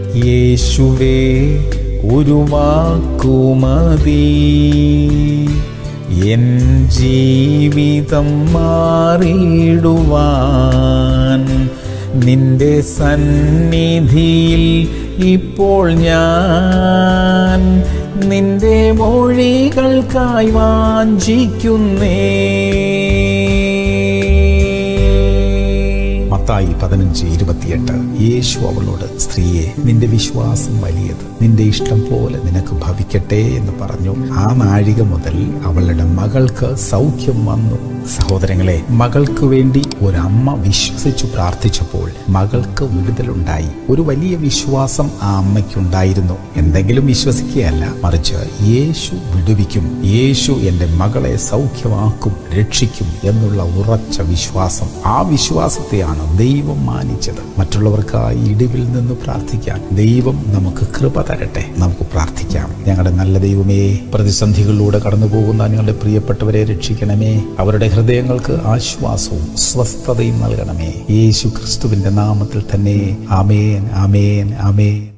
യേശുവേ ഒരു വാക്കുമതി എൻ ജീവിതം മാറിയിടുവാൻ നിന്റെ സന്നിധിയിൽ ഇപ്പോൾ ഞാൻ നിന്റെ മൊഴികൾക്കായി വാഞ്ചിക്കുന്നേ മത്തായി പതിനഞ്ച് ഇരുപത്തിയെട്ട് യേശു അവളോട് സ്ത്രീയെ നിന്റെ വിശ്വാസം വലിയത് നിന്റെ ഇഷ്ടം പോലെ നിനക്ക് ഭവിക്കട്ടെ എന്ന് പറഞ്ഞു ആ നാഴിക മുതൽ അവളുടെ മകൾക്ക് സൗഖ്യം വന്നു സഹോദരങ്ങളെ മകൾക്ക് വേണ്ടി ഒരമ്മ വിശ്വസിച്ചു പ്രാർത്ഥിച്ചപ്പോൾ മകൾക്ക് വിടുതലുണ്ടായി ഒരു വലിയ വിശ്വാസം ആ അമ്മയ്ക്കുണ്ടായിരുന്നു എന്തെങ്കിലും വിശ്വസിക്കുകയല്ല മറിച്ച് യേശു വിടുവിക്കും യേശു എൻ്റെ മകളെ സൗഖ്യമാക്കും രക്ഷിക്കും എന്നുള്ള ഉറച്ച വിശ്വാസം ആ വിശ്വാസത്തെയാണ് ദൈവം മാനിച്ചത് മറ്റുള്ളവർക്കായി ഇടിവിൽ നിന്ന് പ്രാർത്ഥിക്കാൻ ദൈവം നമുക്ക് കൃപ തരട്ടെ നമുക്ക് പ്രാർത്ഥിക്കാം ഞങ്ങളുടെ നല്ല ദൈവമേ പ്രതിസന്ധികളിലൂടെ കടന്നു പോകുന്ന ഞങ്ങളുടെ പ്രിയപ്പെട്ടവരെ രക്ഷിക്കണമേ അവരുടെ ഹൃദയങ്ങൾക്ക് ആശ്വാസവും സ്വസ്ഥതയും നൽകണമേ യേശു ക്രിസ്തുവിന്റെ നാമത്തിൽ തന്നെ ആമേൻ ആമേൻ ആമേൻ